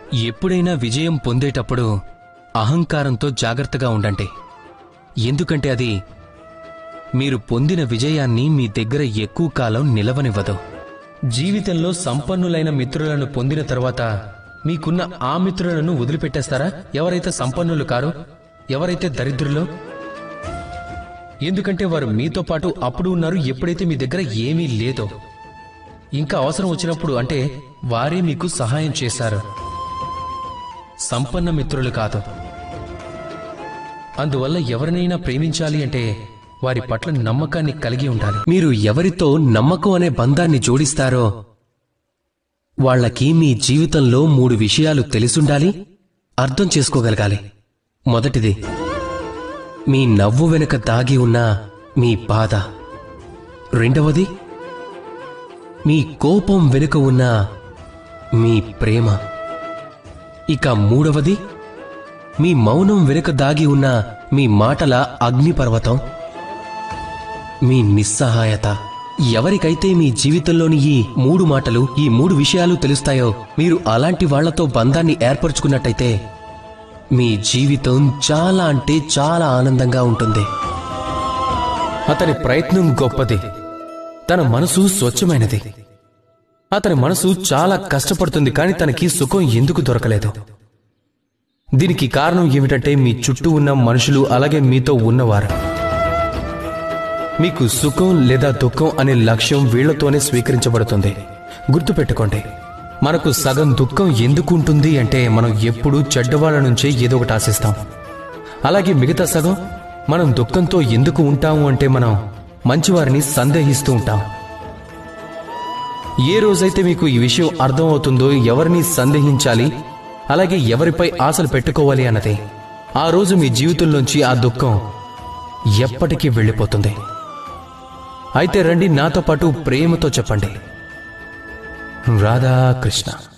ఎప్పుడైనా విజయం పొందేటప్పుడు అహంకారంతో జాగ్రత్తగా ఉండండి ఎందుకంటే అది మీరు పొందిన విజయాన్ని మీ దగ్గర ఎక్కువ కాలం నిలవనివ్వదు జీవితంలో సంపన్నులైన మిత్రులను పొందిన తర్వాత మీకున్న ఆ మిత్రులను వదిలిపెట్టేస్తారా ఎవరైతే సంపన్నులు కారో ఎవరైతే దరిద్రులో ఎందుకంటే వారు మీతో పాటు అప్పుడు ఉన్నారు ఎప్పుడైతే మీ దగ్గర ఏమీ లేదో ఇంకా అవసరం వచ్చినప్పుడు అంటే వారే మీకు సహాయం చేశారు సంపన్న మిత్రులు కాదు అందువల్ల ఎవరినైనా ప్రేమించాలి అంటే వారి పట్ల నమ్మకాన్ని కలిగి ఉండాలి మీరు ఎవరితో నమ్మకం అనే బంధాన్ని జోడిస్తారో వాళ్ళకి మీ జీవితంలో మూడు విషయాలు తెలిసుండాలి అర్థం చేసుకోగలగాలి మొదటిది మీ నవ్వు వెనుక దాగి ఉన్న మీ బాధ రెండవది మీ కోపం వెనుక ఉన్న మీ ప్రేమ ఇక మూడవది మీ మౌనం వెనుక దాగి ఉన్న మీ మాటల అగ్నిపర్వతం మీ నిస్సహాయత ఎవరికైతే మీ జీవితంలోని ఈ మూడు మాటలు ఈ మూడు విషయాలు తెలుస్తాయో మీరు అలాంటి వాళ్లతో బంధాన్ని ఏర్పరచుకున్నట్టయితే మీ జీవితం చాలా అంటే చాలా ఆనందంగా ఉంటుంది అతని ప్రయత్నం గొప్పది తన మనసు స్వచ్ఛమైనది అతని మనసు చాలా కష్టపడుతుంది కానీ తనకి సుఖం ఎందుకు దొరకలేదు దీనికి కారణం ఏమిటంటే మీ చుట్టూ ఉన్న మనుషులు అలాగే మీతో ఉన్నవారు మీకు సుఖం లేదా దుఃఖం అనే లక్ష్యం వీళ్లతోనే స్వీకరించబడుతుంది గుర్తుపెట్టుకోండి మనకు సగం దుఃఖం ఎందుకు ఉంటుంది అంటే మనం ఎప్పుడూ చెడ్డవాళ్ల నుంచే ఏదో ఒకటి ఆశిస్తాం అలాగే మిగతా సగం మనం దుఃఖంతో ఎందుకు ఉంటాము అంటే మనం మంచివారిని సందేహిస్తూ ఉంటాం ఏ రోజైతే మీకు ఈ విషయం అర్థం అవుతుందో ఎవరిని సందేహించాలి అలాగే ఎవరిపై ఆశలు పెట్టుకోవాలి అన్నది ఆ రోజు మీ జీవితంలోంచి ఆ దుఃఖం ఎప్పటికీ వెళ్ళిపోతుంది అయితే రండి నాతో పాటు ప్రేమతో చెప్పండి రాధాకృష్ణ